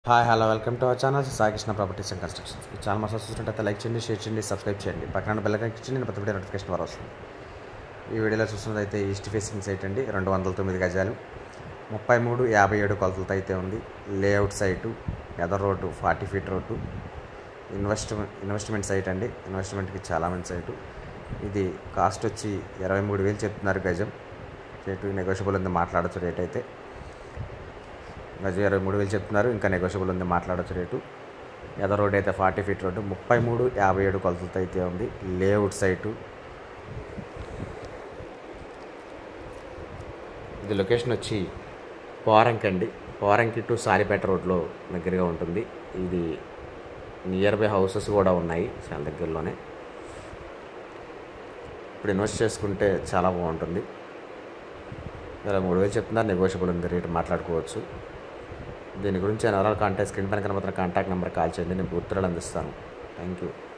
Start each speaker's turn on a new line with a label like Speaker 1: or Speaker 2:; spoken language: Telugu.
Speaker 1: hi hello welcome to our channel Saikrishna properties and constructions ఈ ఛానల్ మసాజ్ చూసినట్టయితే లైక్ చేయండి షేర్ చేయండి సబ్స్క్రైబ్ చేయండి పక్కన బెల్ ఐకాన్ ఇచ్చి నేను ప్రతి వీడియో నోటిఫికేషన్ ద్వారా వస్తుంది ఈ వీడియోలో చూస్తున్నదైతే ఈస్ట్ ఫేసింగ్ సైట్ అండి రెండు వందల తొమ్మిది గజాలు ముప్పై మూడు యాభై ఏడు కొలతలతో అయితే ఉంది లేఅవుట్ సైటు ఎదర్ road forty feet road investment investment site అండి ఇన్వెస్ట్మెంట్కి చాలా మంచి సైటు ఇది కాస్ట్ వచ్చి ఇరవై మూడు వేలు చెప్తున్నారు గజం రేటు నెగోషియబుల్ ఉంది మాట్లాడచ్చు రేట్ అయితే గజం ఇరవై మూడు వేలు చెప్తున్నారు ఇంకా నెగోషియబుల్ ఉంది మాట్లాడచ్చు రేటు ఎద రోడ్ అయితే ఫార్టీ ఫీట్ రోడ్డు ముప్పై మూడు యాభై ఏడు కొలతలతో అయితే ఉంది లేఅవుట్ సైటు ఇది లొకేషన్ వచ్చి పోరంకి అండి పోరంకి టు సాలిపేట రోడ్లో దగ్గరగా ఉంటుంది ఇది నియర్ బై హౌసెస్ కూడా ఉన్నాయి చాలా దగ్గరలోనే ఇప్పుడు ఇన్వెస్ట్ చేసుకుంటే చాలా బాగుంటుంది ఇరవై మూడు వేలు చెప్తున్నారు నెగోషియబుల్ ఉంది రేటు మాట్లాడుకోవచ్చు దీని గురించి నవరాలు కాంటాక్ట్ స్క్రీన్ పైన కనబడుతున్న కాంటాక్ట్ నెంబర్ కాల్ చేయండి నేను పూర్తిగా అందిస్తాను థ్యాంక్ యూ